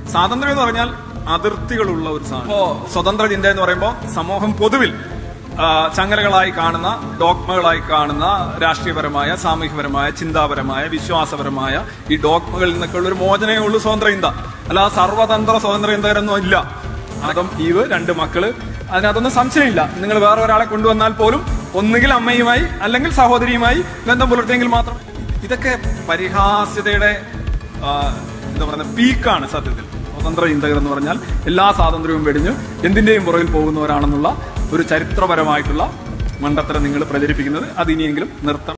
സ്വാതന്ത്ര്യം എന്ന് പറഞ്ഞാൽ അതിർത്തികളുള്ള ഒരു സാധനം ഇപ്പോ സ്വതന്ത്ര ചിന്ത എന്ന് പറയുമ്പോൾ സമൂഹം പൊതുവിൽ ആ, ചങ്ങലകളായി കാണുന്ന ഡോക്മകളായി കാണുന്ന രാഷ്ട്രീയപരമായ സാമൂഹ്യപരമായ ചിന്താപരമായ വിശ്വാസപരമായ ഈ ഡോക്മകളിൽ നിന്നൊക്കെ ഉള്ള ഒരു മോചനമേ ഉള്ളൂ സ്വതന്ത്ര ചിന്ത അല്ല സർവതന്ത്ര സ്വതന്ത്ര ചിന്തകരൊന്നും ഇല്ല അതും ഈവ് രണ്ട് മക്കള് അതിനകത്തൊന്നും സംശയമില്ല നിങ്ങൾ വേറെ ഒരാളെ കൊണ്ടുവന്നാൽ പോലും ഒന്നുകിൽ അമ്മയുമായി അല്ലെങ്കിൽ സഹോദരിയുമായി ബന്ധം പുലർത്തിയെങ്കിൽ മാത്രം ഇതൊക്കെ പരിഹാസ്യതയുടെ ആ, എന്താ പറയുക പീക്കാണ് സത്യത്തിൽ സ്വതന്ത്ര ചിന്തകർ എന്ന് പറഞ്ഞാൽ എല്ലാ സ്വാതന്ത്ര്യവും വെടിഞ്ഞ് എന്തിന്റെയും പുറകിൽ പോകുന്നവരാണെന്നുള്ള ഒരു ചരിത്രപരമായിട്ടുള്ള മണ്ടത്തരം നിങ്ങൾ പ്രചരിപ്പിക്കുന്നത് അത് ഇനിയെങ്കിലും നിർത്തണം